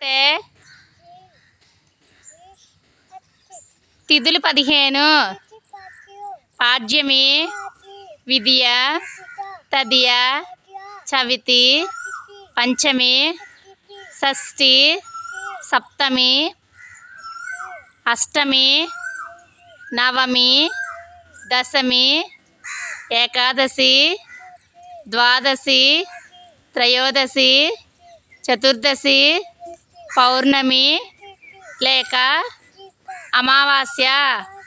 నమస్తే తిథులు పదిహేను పాడ్యమి విద్య తదియ చవితి పంచమి షష్ఠి సప్తమి అష్టమి నవమి దశమి ఏకాదశి ద్వాదశి త్రయోదశి చతుర్దశి పౌర్ణమి లేక అమావాస్య